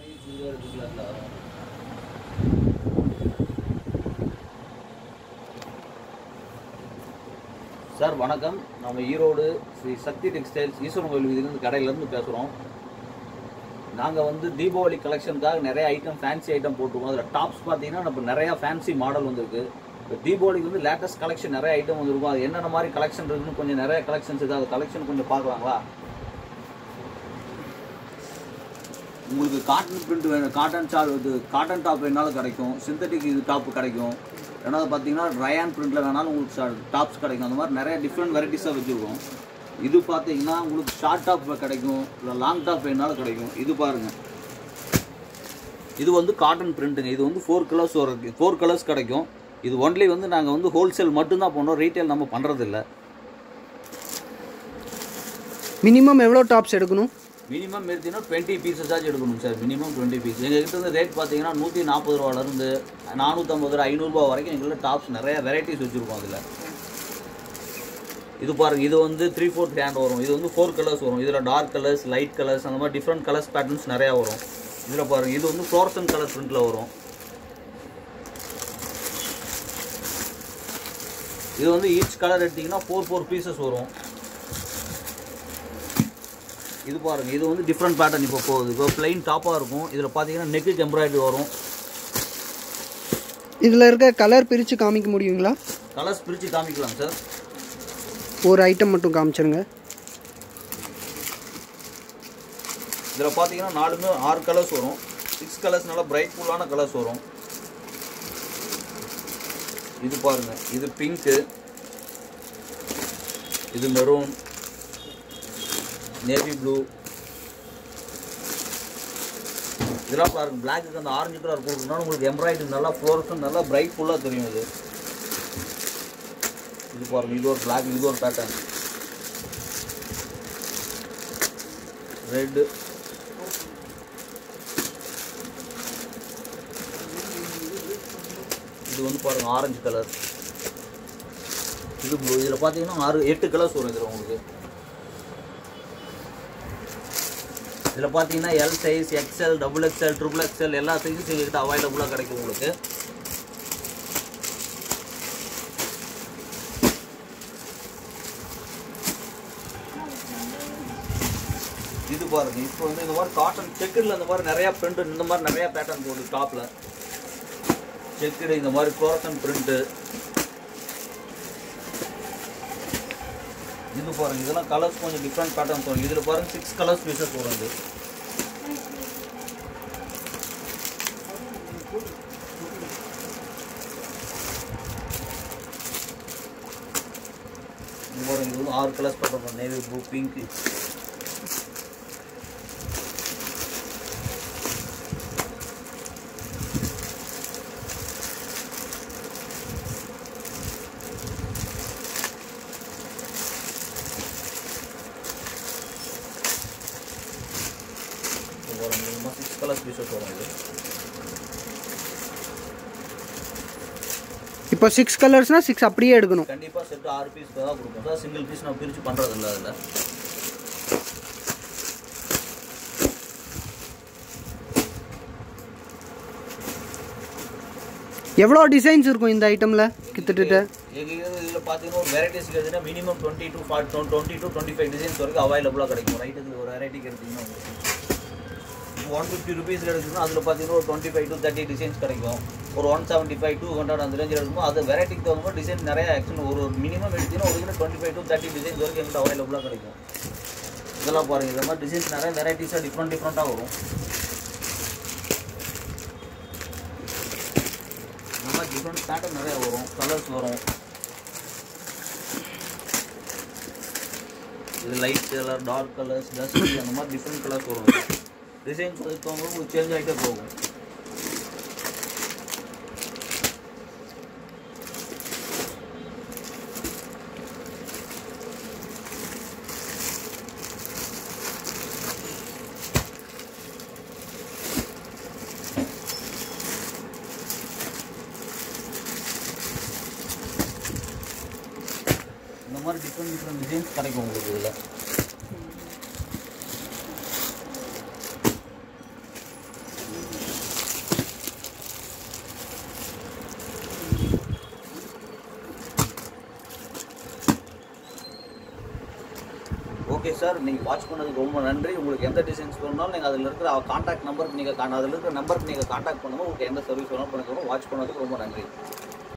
Sir வணக்கம் நம்ம Erode Shri Sakthi textiles Eswaran கோயில் வீதியிலிருந்து கடையிலேருந்து பேசுகிறோம் நாங்கள் வந்து தீபாவளி கலெக்ஷனுக்காக நிறைய ஐட்டம் ஃபேன்சி ஐட்டம் போட்டிருக்கோம் அதில் டாப்ஸ் பார்த்தீங்கன்னா நம்ம நிறையா ஃபேன்சி மாடல் வந்திருக்கு இப்போ தீபாவளிக்கு வந்து லேட்டஸ்ட் கலெக்ஷன் நிறைய ஐட்டம் வந்திருக்கும் அது என்னென்ன மாதிரி கலெக்ஷன் இருக்குன்னு கொஞ்சம் நிறைய கலெக்ஷன்ஸ் இருக்குது கலெக்ஷன் கொஞ்சம் பார்க்கலாங்களா உங்களுக்கு காட்டன் பிரிண்ட் வேணும் காட்டன் ஷால் இது காட்டன் டாப் வேணாலும் கிடைக்கும் சிந்தட்டிக் இது டாப் கிடைக்கும் ரெண்டாவது பார்த்தீங்கன்னா ரயான் பிரிண்ட்டில் வேணாலும் உங்களுக்கு டாப்ஸ் கிடைக்கும் அந்த மாதிரி நிறைய டிஃப்ரெண்ட் வெரைட்டிஸாக வச்சுருக்கோம் இது பார்த்தீங்கன்னா உங்களுக்கு ஷார்ட் டாப் கிடைக்கும் இல்லை லாங் டாப் வேணாலும் கிடைக்கும் இது பாருங்கள் இது வந்து காட்டன் பிரிண்ட்டுங்க இது வந்து ஃபோர் கலர்ஸ் வரும் ஃபோர் கலர்ஸ் கிடைக்கும் இது ஒன்லி வந்து நாங்கள் வந்து ஹோல்சேல் மட்டும்தான் பண்ணுறோம் ரீட்டைல் நம்ம பண்ணுறதில்ல மினிமம் எவ்வளோ டாப்ஸ் எடுக்கணும் மினிமம் எடுத்தீங்கன்னா டுவெண்ட்டி பீசஸாச்சும் எடுக்கணும் சார் மினிமம் டுவெண்ட்டி பீஸ் எங்கள் கிட்ட இருந்து ரேட் பார்த்தீங்கன்னா நூற்றி நாற்பது ரூபாலேருந்து நானூற்றம்பது ரூபா ஐநூறுரூபா வரைக்கும் எங்கள்கிட்ட டாப்ஸ் நிறைய வெரைட்டிஸ் வச்சுருக்கோம் அதில் இது பாருங்க இது வந்து த்ரீ ஃபோர்த் ஹேண்ட் வரும் இது வந்து ஃபோர் கலர்ஸ் வரும் இதில் டார்க் கலர்ஸ் லைட் கலர்ஸ் அந்த மாதிரி டிஃப்ரெண்ட் கலர்ஸ் பேட்டர்ன்ஸ் நிறையா வரும் இதில் பாருங்க இது வந்து ஃப்ளோரசன் கலர் பிரிண்டில் வரும் இது வந்து ஈச் கலர் எடுத்தீங்கன்னா ஃபோர் ஃபோர் பீசஸ் வரும் இது பாருங்க இது வந்து டிஃப்ரெண்ட் பேட்டர்ன் இப்போ போகுது இப்போ பிளைன் டாப்பாக இருக்கும் இதில் பார்த்தீங்கன்னா நெக்குக்கு எம்ப்ராய்டரி வரும் இதில் இருக்க கலர் பிரித்து காமிக்க முடியுங்களா கலர்ஸ் பிரித்து காமிக்கலாம் சார் ஒரு ஐட்டம் மட்டும் காமிச்சிருங்க இதில் பார்த்தீங்கன்னா நாலுமே ஆறு கலர்ஸ் வரும் சிக்ஸ் கலர்ஸ் நல்லா பிரைட் ஃபுல்லான கலர்ஸ் வரும் இது பாருங்க இது பிங்க்கு இது மெரூன் நேவி ப்ளூ இதெல்லாம் பாருங்க பிளாக்கு அந்த ஆரஞ்சு கலர் கொடுக்கணும்னா உங்களுக்கு எம்ப்ராய்டரி நல்லா ஃப்ளோர்ஸும் நல்லா பிரைட் ஃபுல்லாக தெரியும் இது இது பாருங்க இது ஒரு பிளாக் இது ஒரு பேட்டர்ன் ரெட்டு இது வந்து பாருங்க ஆரஞ்சு கலர் இது blue. இதுல பார்த்தீங்கன்னா ஆறு எட்டு கலர்ஸ் வரும் இதில் உங்களுக்கு இதில் பார்த்தீங்கன்னா L size XL double XL triple XL எல்லா சைஸும் எங்ககிட்ட அவைலபிளாக கிடைக்கும் உங்களுக்கு இது பாருங்க இப்போ வந்து இந்த மாதிரி காட்டன் செக்குடில் இந்த மாதிரி நிறைய பிரிண்ட் இந்த மாதிரி நிறைய பேட்டர்ன் போகுது டாப்ல செக்குடு இந்த மாதிரி கோரசன் பிரிண்ட்டு இது பாருங்க இதெல்லாம் கலர்ஸ் கொஞ்சம் டிஃப்ரெண்ட் பேட்டர்ன்ஸ் வரும் இதில் பாருங்க சிக்ஸ் கலர்ஸ் பீசஸ் வரும் இது இது பாருங்க இது வந்து ஆறு colours pattern navy blue pink வரும் சிக்ஸ் கலர்ஸ் பீசஸ் வரும் இது இப்போ சிக்ஸ் கலர்ஸ்னால் சிக்ஸ் அப்படியே எடுக்கணும் கண்டிப்பாக செட்டு ஆறு பீஸ் தான் கொடுப்போம் சார் சிங்கிள் பீஸ் நான் பிரித்து பண்ணுறது இல்லை அதில் எவ்வளோ டிசைன்ஸ் இருக்கும் இந்த ஐட்டமில் கிட்டத்தட்ட எங்கள் இதில் பார்த்தீங்கன்னா ஒரு வெரைட்டிஸ் எடுத்தீங்கன்னா minimum twenty to forty twenty to twenty five designs வரைக்கும் அவைலபிளாக கிடைக்கும் ரைட் இது ஒரு வெரைட்டிக்கு எடுத்தீங்கன்னா உங்களுக்கு ஒன் ஃபிஃப்டி ருபீஸ் எடுத்துன்னா அதில் பார்த்தீங்கன்னா ஒரு twenty five to thirty designs கிடைக்கும் ஒரு one seventy five to hundred அந்த ரேஞ்சில் எடுக்கும்போது அது வெரைட்டிக்கு தகுந்த மாதிரி டிசைன் நிறைய ஆக்ஷன் ஒரு மினிமம் எடுத்தீங்கன்னா ஒரு twenty five to thirty designs வரைக்கும் எங்கிட்ட அவைலபிளாக கிடைக்கும் இதெல்லாம் பாருங்கள் இந்த மாதிரி டிசைன்ஸ் நிறைய வெரைட்டிஸாக டிஃப்ரெண்ட் டிஃப்ரெண்ட்டாக வரும் இந்த மாதிரி டிஃப்ரெண்ட் பேட்டர்ன் நிறைய வரும் கலர்ஸ் வரும் இது light colour dark colours dust அந்த மாதிரி டிஃப்ரெண்ட் கலர்ஸ் வரும் டிசைன்ஸ் அதுக்கவங்க உங்களுக்கு சேஞ்ச் ஆகிட்டே போகும் இந்த மாதிரி டிஃப்ரெண்ட் டிஃப்ரெண்ட் டிசைன்ஸ் கிடைக்கும் உங்களுக்கு இதில் ஓகே சார் நீங்கள் வாட்ச் பண்ணதுக்கு ரொம்ப நன்றி உங்களுக்கு எந்த டிசைன்ஸ் வேணும்னாலும் நீங்கள் அதில் இருக்கிற காண்டாக்ட் நம்பருக்கு நீங்கள் அதில் இருக்கிற நம்பருக்கு நீங்கள் காண்டாக்ட் பண்ணுங்கள் உங்களுக்கு எந்த சர்வீஸ் வேணாலும் பண்ணிக்கணும் வாட்ச் பண்ணதுக்கு ரொம்ப நன்றி